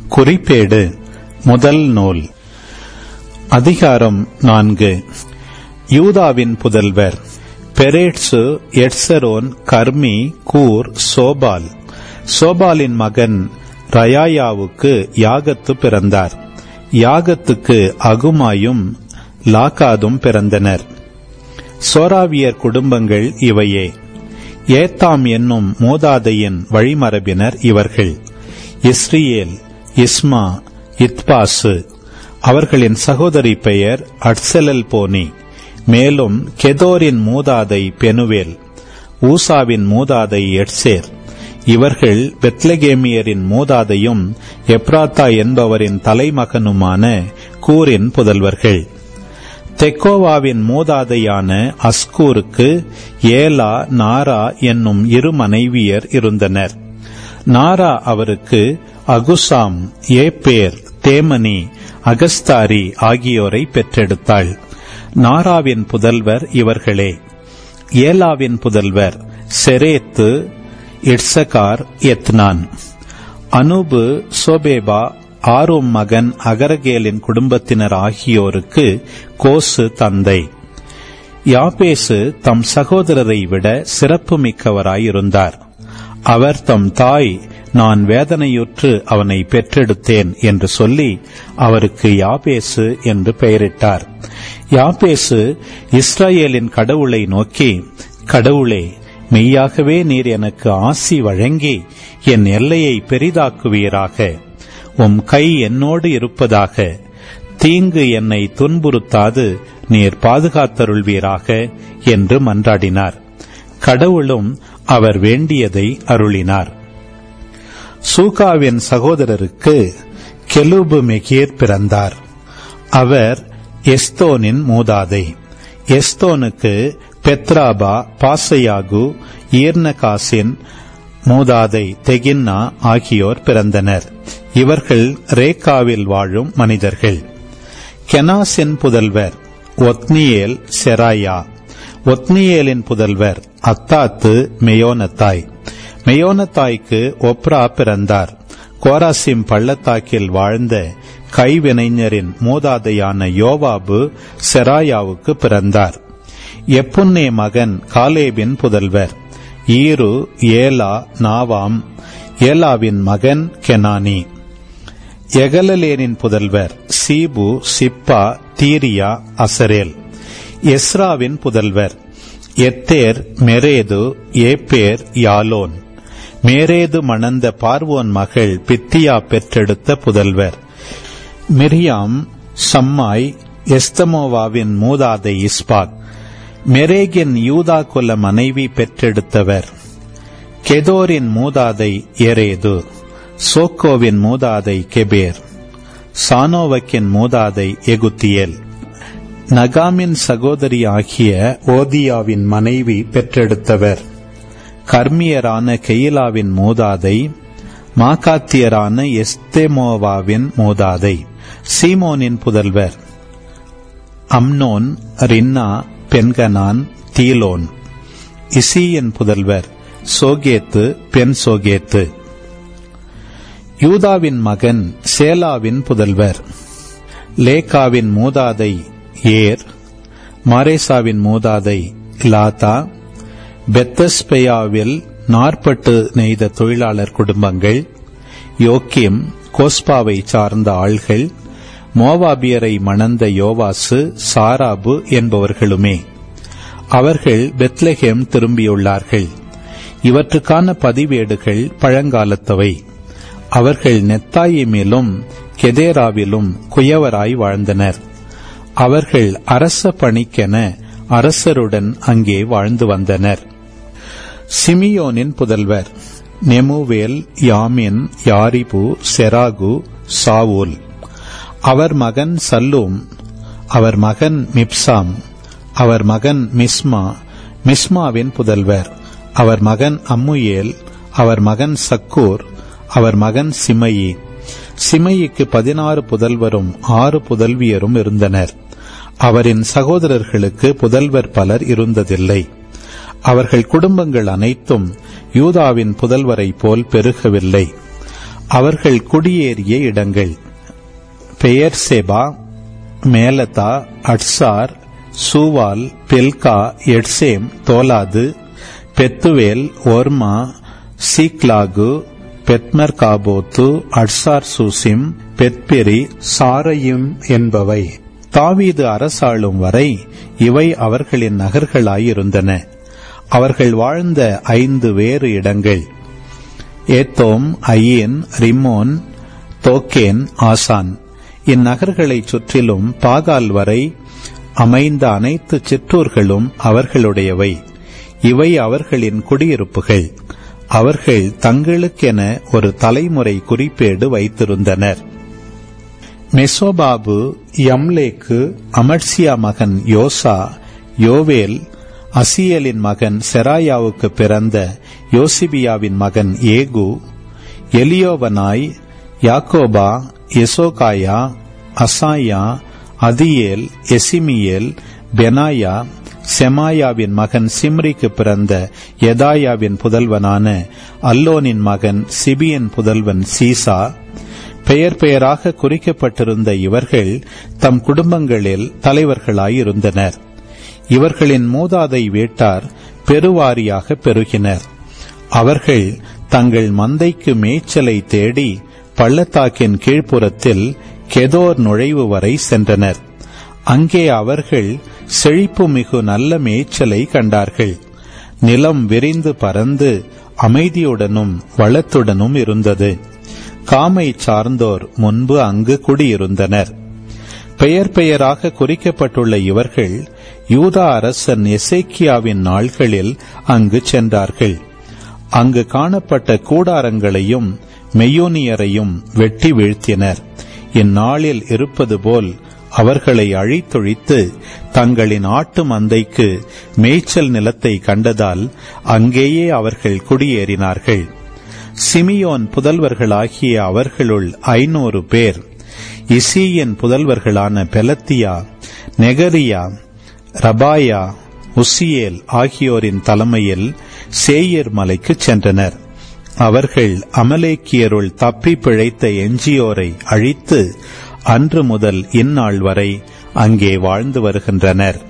குறிப்பேடு முதல் நூல் அதிகாரம் நான்கு யூதாவின் புதல்வர் பெரேட்சு எட்சரோன் கர்மி கூர் சோபால் சோபாலின் மகன் ரயாயாவுக்கு யாகத்து பிறந்தார் யாகத்துக்கு அகுமாயும் லாக்காதும் பிறந்தனர் சோராவியர் குடும்பங்கள் இவையே ஏத்தாம் என்னும் மூதாதையின் வழிமரபினர் இவர்கள் இஸ்ரியேல் இஸ்மா இத்பாசு அவர்களின் சகோதரி பெயர் அட்சலல் போனி மேலும் கெதோரின் மூதாதை பெனுவேல் ஊசாவின் மூதாதை எட்சேர் இவர்கள் பெத்லகேமியரின் மூதாதையும் எப்ராத்தா என்பவரின் தலைமகனுமான கூரின் புதல்வர்கள் தெக்கோவாவின் மூதாதையான அஸ்கூருக்கு ஏலா நாரா என்னும் இரு மனைவியர் இருந்தனர் நாரா அவருக்கு அகுசாம் ஏப்பேர் தேமனி அகஸ்தாரி ஆகியோரை பெற்றெடுத்தாள் நாராவின் புதல்வர் இவர்களே ஏலாவின் புதல்வர் செரேத்து இட்சகார் எத்னான் அனுபு சோபேபா ஆரோம் மகன் அகரகேலின் குடும்பத்தினர் ஆகியோருக்கு கோசு தந்தை யாபேசு தம் சகோதரரை விட சிறப்பு மிக்கவராயிருந்தார் அவர் தம் தாய் நான் வேதனையுற்று அவனை பெற்றெடுத்தேன் என்று சொல்லி அவருக்கு யாபேசு என்று பெயரிட்டார் யாபேசு இஸ்ரேலின் கடவுளை நோக்கி கடவுளே மெய்யாகவே நீர் எனக்கு ஆசி வழங்கி என் எல்லையை பெரிதாக்குவீராக உம் கை என்னோடு இருப்பதாக தீங்கு என்னை துன்புறுத்தாது நீர் பாதுகாத்தருள்வீராக என்று மன்றாடினார் கடவுளும் அவர் வேண்டியதை அருளினார் சூகாவின் சகோதரருக்கு கெலுபு மெகீர் பிறந்தார் அவர் எஸ்தோனின் மூதாதை எஸ்தோனுக்கு பெத்ராபா பாசையாகு ஈர்னகாசின் மூதாதை தெகின்னா ஆகியோர் பிறந்தனர் இவர்கள் ரேகாவில் வாழும் மனிதர்கள் கெனாசின் புதல்வர் ஒத்னியேல் செராயா ஒத்னியேலின் புதல்வர் அத்தாத்து மெயோனத்தாய் மெயோனத்தாய்க்கு ஒப்ரா பிறந்தார் கோராசிம் பள்ளத்தாக்கில் வாழ்ந்த கைவினைஞரின் மூதாதையான யோவாபு செராயாவுக்கு பிறந்தார் எப்புன்னே மகன் காலேபின் புதல்வர் ஈரு ஏலா நாவாம் ஏலாவின் மகன் கெனானி எகலலேனின் புதல்வர் சீபு சிப்பா தீரியா அசரேல் எஸ்ராவின் புதல்வர் எத்தேர் மெரேது ஏப்பேர் யாலோன் மேரேது மணந்த பார்வோன் மகள் பித்தியா பெற்றெடுத்த புதல்வர் மிரியாம் சம்மாய் எஸ்தமோவாவின் மூதாதை இஸ்பாக் மெரேகின் யூதா குல மனைவி பெற்றெடுத்தவர் கெதோரின் மூதாதை எரேது சோக்கோவின் மூதாதை கெபேர் சானோவக்கின் மூதாதை எகுத்தியேல் நகாமின் சகோதரி ஆகிய ஓதியாவின் மனைவி பெற்றெடுத்தவர் கர்மியரான கெயிலாவின் மூதாதை மாகாத்தியரான எஸ்தேமோவாவின் மூதாதை சீமோனின் புதல்வர் அம்னோன் ரின்னா பென்கனான் தீலோன் இசியின் புதல்வர் சோகேத்து பென் சோகேத்து யூதாவின் மகன் சேலாவின் புதல்வர் லேகாவின் மூதாதை ஏர் மாரேசாவின் மூதாதை லாதா பெத்தஸ்பெயாவில் நாற்பட்டு நெய்த தொழிலாளர் குடும்பங்கள் யோக்கியம் கோஸ்பாவை சார்ந்த ஆள்கள் மோவாபியரை மணந்த யோவாசு சாராபு என்பவர்களுமே அவர்கள் பெத்லஹேம் திரும்பியுள்ளார்கள் இவற்றுக்கான பதிவேடுகள் பழங்காலத்தவை அவர்கள் நெத்தாயிமிலும் கெதேராவிலும் குயவராய் வாழ்ந்தனர் அவர்கள் அரச பணிக்கென அரசருடன் அங்கே வாழ்ந்து வந்தனர் சிமியோனின் புதல்வர் நெமுவேல் யாமின் யாரிபு செராகு சாவூல் அவர் மகன் சல்லூம் அவர் மகன் மிப்சாம் அவர் மகன் மிஸ்மா மிஸ்மாவின் புதல்வர் அவர் மகன் அம்முயேல் அவர் மகன் சக்கூர் அவர் மகன் சிமையி சிமையிக்கு பதினாறு புதல்வரும் ஆறு புதல்வியரும் இருந்தனர் அவரின் சகோதரர்களுக்கு புதல்வர் பலர் இருந்ததில்லை அவர்கள் குடும்பங்கள் அனைத்தும் யூதாவின் புதல்வரைப் போல் பெருகவில்லை அவர்கள் குடியேறிய இடங்கள் பெயர்செபா மேலதா அட்சார் சூவால் பெல்கா எட்சேம் தோலாது பெத்துவேல் ஒர்மா சீக்லாகு பெத்மர் காபோத்து அட்சார் சூசிம் பெத்பெரி சாரையும் என்பவை தாவீது அரசாளும் வரை இவை அவர்களின் நகர்களாயிருந்தன அவர்கள் வாழ்ந்த ஐந்து வேறு இடங்கள் ஏத்தோம் ஐயன் ரிமோன் தோக்கேன் ஆசான் இந்நகர்களைச் சுற்றிலும் பாகால் வரை அமைந்த அனைத்து சிற்றூர்களும் அவர்களுடையவை இவை அவர்களின் குடியிருப்புகள் அவர்கள் தங்களுக்கென ஒரு தலைமுறை குறிப்பேடு வைத்திருந்தனர் மெசோபாபு யம்லேக்கு அமர்சியா மகன் யோசா யோவேல் அசியலின் மகன் செராயாவுக்கு பிறந்த யோசிபியாவின் மகன் ஏகு எலியோவனாய் யாக்கோபா எசோகாயா அசாயா அதியேல் எசிமியேல் பெனாயா செமாயாவின் மகன் சிம்ரிக்கு பிறந்த எதாயாவின் புதல்வனான அல்லோனின் மகன் சிபியன் புதல்வன் சீசா பெயர் பெயராக குறிக்கப்பட்டிருந்த இவர்கள் தம் குடும்பங்களில் தலைவர்களாயிருந்தனர் இவர்களின் மூதாதை வீட்டார் பெருவாரியாக பெருகினர் அவர்கள் தங்கள் மந்தைக்கு மேய்ச்சலை தேடி பள்ளத்தாக்கின் கீழ்ப்புறத்தில் கெதோர் நுழைவு வரை சென்றனர் அங்கே அவர்கள் செழிப்பு மிகு நல்ல மேய்ச்சலை கண்டார்கள் நிலம் விரிந்து பறந்து அமைதியுடனும் வளத்துடனும் இருந்தது காமை சார்ந்தோர் முன்பு அங்கு குடியிருந்தனர் பெயர் பெயராக குறிக்கப்பட்டுள்ள இவர்கள் யூதா அரசன் எசேக்கியாவின் நாள்களில் அங்கு சென்றார்கள் அங்கு காணப்பட்ட கூடாரங்களையும் மெய்யோனியரையும் வெட்டி வீழ்த்தினர் இந்நாளில் இருப்பது போல் அவர்களை அழித்தொழித்து தங்களின் ஆட்டு மந்தைக்கு மேய்ச்சல் நிலத்தை கண்டதால் அங்கேயே அவர்கள் குடியேறினார்கள் சிமியோன் புதல்வர்களாகிய அவர்களுள் ஐநூறு பேர் இசீயின் புதல்வர்களான பெலத்தியா நெகரியா ரபாயா உசியேல் ஆகியோரின் தலைமையில் சேயர் மலைக்கு சென்றனர் அவர்கள் அமலேக்கியருள் தப்பி பிழைத்த எஞ்சியோரை அழித்து அன்று முதல் இந்நாள் வரை அங்கே வாழ்ந்து வருகின்றனர்